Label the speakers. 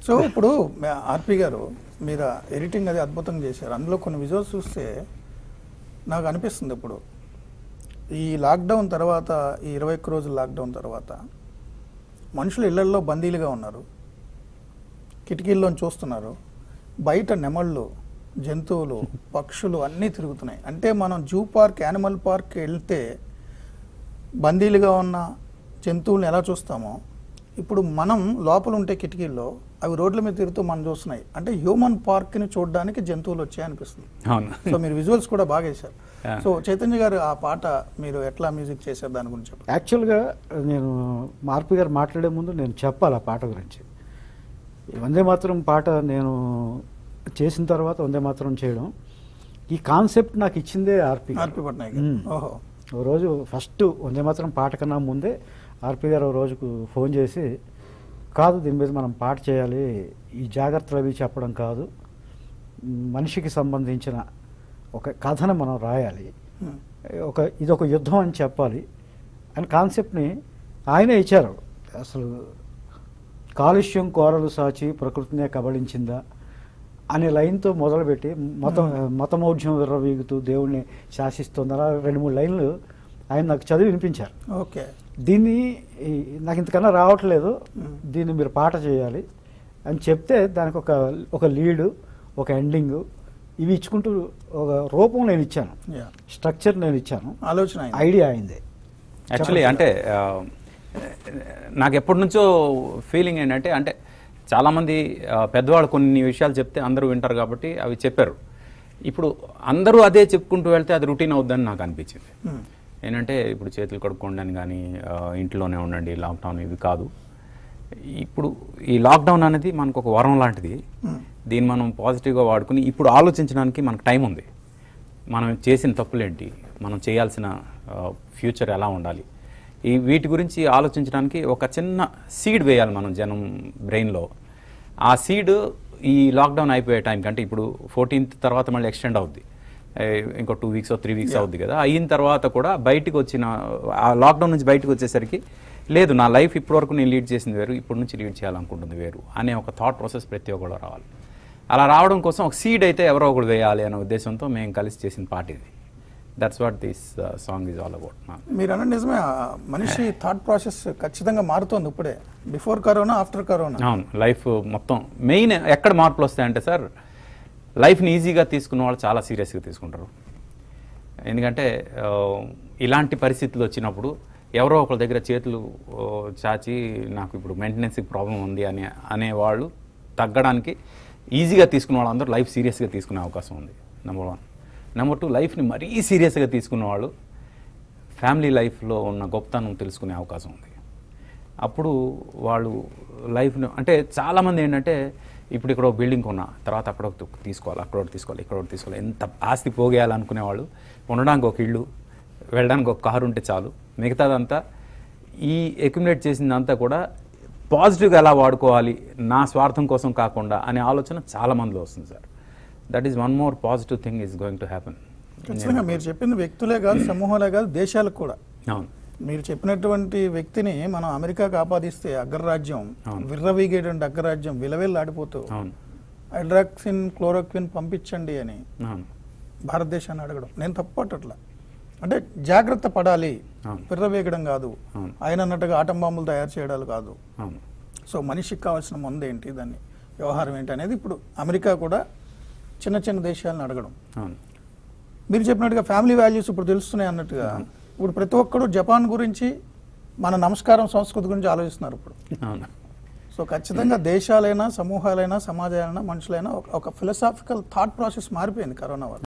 Speaker 1: So ఇప్పుడు మే- ఆర్పి గారు మీరు ఎడిటింగ్ అది అద్భుతంగా చేశారు అందులో కొన్ని విజువల్స్ చూస్తే నాకు అనిపిస్తుంది ఇప్పుడు ఈ లాక్డౌన్ తర్వాత ఈ ఇరవై ఒక్క రోజుల లాక్డౌన్ తర్వాత మనుషులు ఇళ్లల్లో బందీలుగా ఉన్నారు కిటికీల్లోని చూస్తున్నారు బయట నెమళ్ళు జంతువులు పక్షులు అన్నీ తిరుగుతున్నాయి అంటే మనం జూ పార్క్ యానిమల్ పార్క్ వెళ్తే బందీలుగా ఉన్న జంతువులను ఎలా చూస్తామో ఇప్పుడు మనం లోపల ఉంటే కిటికీల్లో అవి రోడ్ల మీద తిరుగుతూ మనం చూస్తున్నాయి అంటే హ్యూమన్ పార్క్ని చూడడానికి జంతువులు వచ్చాయి అనిపిస్తుంది
Speaker 2: అవును
Speaker 1: సో మీరు విజువల్స్ కూడా బాగా వేశారు
Speaker 2: Yeah.
Speaker 1: సో చైతన్య గారు ఆ పాట మీరు ఎట్లా మ్యూజిక్ చేశారు దాని గురించి చెప్పండి
Speaker 3: యాక్చువల్గా నేను మార్పి గారు మాట్లాడే ముందు నేను చెప్పాలి ఆ పాట గురించి ఈ వందే మాత్రం పాట నేను చేసిన తర్వాత వందే మాత్రం చేయడం ఈ కాన్సెప్ట్ నాకు ఇచ్చిందే ఆర్పి గారు.
Speaker 1: ఆర్పి పట్నాయక్ గారు.
Speaker 3: మ్మ్.
Speaker 1: ఓహో
Speaker 3: ఓ రోజు ఫస్ట్ వందే మాత్రం పాట కన్నా ముందే ఆర్పి గారు ఓ రోజుకు ఫోన్ చేసి కాదు దీని మీద మనం పాట చేయాలి ఈ జాగ్రత్తలు అవి చెప్పడం కాదు మనిషికి సంబంధించిన ఒక కథను మనం రాయాలి
Speaker 1: మ్మ్.
Speaker 3: ఒక ఇది ఒక యుద్ధం అని చెప్పాలి అని కాన్సెప్ట్ని ఆయనే ఇచ్చారు అసలు కాలుష్యం కోరలు సాచి ప్రకృతినే కబళించిందా అనే లైన్తో మొదలుపెట్టి మతం మతమౌఢ్యం విర్రవీగుతూ దేవుణ్ణి శాసిస్తుంది అలా రెండు మూడు లైన్లు ఆయన నాకు చదివి వినిపించారు
Speaker 1: ఓకే
Speaker 3: దీన్ని ఈ- నాకు ఇంతకన్నా రావట్లేదు
Speaker 1: మ్మ్.
Speaker 3: దీన్ని మీరు పాట చేయాలి అని చెప్తే దానికి ఒక ఒక లీడు ఒక ఎండింగు ఇవి ఇచ్చుకుంటూ ఒక రూపం నేను ఇచ్చాను
Speaker 1: యా
Speaker 3: స్ట్రక్చర్ నేను ఇచ్చాను
Speaker 1: ఆలోచన అయింది.
Speaker 3: ఐడియా అయింది
Speaker 2: యాక్చువల్లీ అంటే ఆ, నాకు ఎప్పటి నుంచో ఫీలింగ్ ఏంటంటే అంటే చాలామంది ఆ, పెద్దవాళ్ళు కొన్ని విషయాలు చెప్తే అందరూ వింటారు కాబట్టి అవి చెప్పారు ఇప్పుడు అందరూ అదే చెప్పుకుంటూ వెళ్తే అది రొటీన్ అవుద్దని నాకు అనిపించింది
Speaker 1: మ్మ్.
Speaker 2: ఏంటంటే ఇప్పుడు చేతులు కడుక్కోండి అని కానీ ఆ, ఇంట్లోనే ఉండండి లాక్డౌన్ ఇది కాదు ఇప్పుడు ఈ లాక్డౌన్ అనేది మనకు ఒక వరం లాంటిది
Speaker 1: మ్మ్.
Speaker 2: దీన్ని మనం పాజిటివ్గా వాడుకుని ఇప్పుడు ఆలోచించడానికి మనకు టైం ఉంది మనం చేసిన తప్పులేంటి మనం చేయాల్సిన ఫ్యూచర్ ఎలా ఉండాలి ఈ వీటి గురించి ఆలోచించడానికి ఒక చిన్న సీడ్ వేయాలి మనం జనం బ్రెయిన్లో ఆ సీడ్ ఈ లాక్డౌన్ అయిపోయే టైం కంటే ఇప్పుడు ఫోర్టీన్త్ తర్వాత మళ్ళీ ఎక్స్టెండ్ అవుద్ది ఏ, ఇంకో టూ వీక్స్ త్రీ వీక్స్ అవుద్ది కదా అయిన తర్వాత కూడా బయటికి వచ్చిన ఆ లాక్డౌన్ నుంచి బయటకు వచ్చేసరికి లేదు నా లైఫ్ ఇప్పటివరకు నేను లీడ్ చేసింది వేరు ఇప్పటి నుంచి లీడ్ చేయాలనుకుంటుంది వేరు అనే ఒక థాట్ ప్రాసెస్ ప్రతి ఒక్కరు రావాలి అలా రావడం కోసం ఒక సీడ్ అయితే ఎవరో ఒకరు వేయాలి అనే ఉద్దేశంతో మేము కలిసి చేసిన పాట ఇది that's what this song is all about
Speaker 1: మీరు అన్న నిజమే ఆ మనిషి థాట్ ప్రాసెస్ ఖచ్చితంగా మారుతోంది ఇప్పుడే బిఫోర్ కరోనా ఆఫ్టర్ కరోనా
Speaker 2: అవును లైఫ్ మొత్తం మెయిన్ ఎక్కడ మార్పులు వస్తాయంటే సార్ లైఫ్ని ఈజీగా తీసుకున్న వాళ్ళు చాలా సీరియస్గా తీసుకుంటారు ఎందుకంటే ఆ, ఇలాంటి పరిస్థితులు వచ్చినప్పుడు ఎవరో ఒకరి దగ్గర చేతులు ఆ, చాచి నాకు ఇప్పుడు మెయింటెనెన్స్కి ప్రాబ్లం ఉంది అని అనేవాళ్ళు తగ్గడానికి ఈజీగా తీసుకున్న వాళ్ళందరూ లైఫ్ సీరియస్గా తీసుకునే అవకాశం ఉంది నెంబర్ వన్ నెంబర్ టూ లైఫ్ని మరీ సీరియస్గా తీసుకున్న వాళ్ళు ఫ్యామిలీ లైఫ్లో ఉన్న గొప్పతనం తెలుసుకునే అవకాశం ఉంది అప్పుడు వాళ్ళు లైఫ్ను అంటే చాలామంది ఏంటంటే ఇప్పుడు ఇక్కడ ఒక బిల్డింగ్ కొన్నా తర్వాత అక్కడ ఒకటి తీసుకోవాలి అక్కడ ఒకటి తీసుకోవాలి ఇక్కడ ఒకటి తీసుకోవాలి ఎంత ఆస్తి పోగేయాలనుకునే వాళ్ళు ఉండడానికి ఒక ఇల్లు వెళ్ళడానికి ఒక కారు ఉంటే చాలు మిగతాదంతా ఈ అక్యుములేట్ చేసిందంతా కూడా పాజిటివ్గా ఎలా వాడుకోవాలి నా స్వార్థం కోసం కాకుండా అనే ఆలోచన చాలా మందిలో వస్తుంది sir that is one more positive thing is going to happen
Speaker 1: ఖచ్చితంగా మీరు చెప్పింది వ్యక్తులే కాదు సమూహాలే కాదు దేశాలకు కూడా
Speaker 2: అవును
Speaker 1: మీరు చెప్పినటువంటి వ్యక్తిని మనం అమెరికాకు ఆపాదిస్తే అగ్రరాజ్యం
Speaker 2: అవును.
Speaker 1: విర్రవీగేటువంటి అగ్రరాజ్యం విలవిల్లాడిపోతూ
Speaker 2: అవును
Speaker 1: హైడ్రాక్సిన్ క్లోరోక్విన్ పంపించండి అని
Speaker 2: అవును
Speaker 1: భారతదేశాన్ని అడగడం నేను తప్పట్లా అంటే జాగ్రత్త పడాలి
Speaker 2: అవును.
Speaker 1: విర్రవేగడం కాదు
Speaker 2: అవును.
Speaker 1: ఆయన అన్నట్టుగా ఆటం బాంబులు తయారు చేయడాలు కాదు
Speaker 2: అవును
Speaker 1: సో మనిషికి కావాల్సిన మందు ఏంటి దాన్ని వ్యవహారం ఏంటి అనేది ఇప్పుడు అమెరికా కూడా చిన్న చిన్న దేశాలను అడగడం
Speaker 2: అవును
Speaker 1: మీరు చెప్పినట్టుగా ఫ్యామిలీ వాల్యూస్ ఇప్పుడు తెలుస్తున్నాయి అన్నట్టుగా ఇప్పుడు ప్రతి ఒక్కరు జపాన్ గురించి మన నమస్కారం సంస్కృతి గురించి ఆలోచిస్తున్నారు ఇప్పుడు
Speaker 2: అవును
Speaker 1: సో ఖచ్చితంగా దేశాలైనా సమూహాలైనా సమాజాలైనా మనుషులైనా ఒక- ఒక ఫిలసాఫికల్ థాట్ ప్రాసెస్ మారిపోయింది కరోనా వల్ల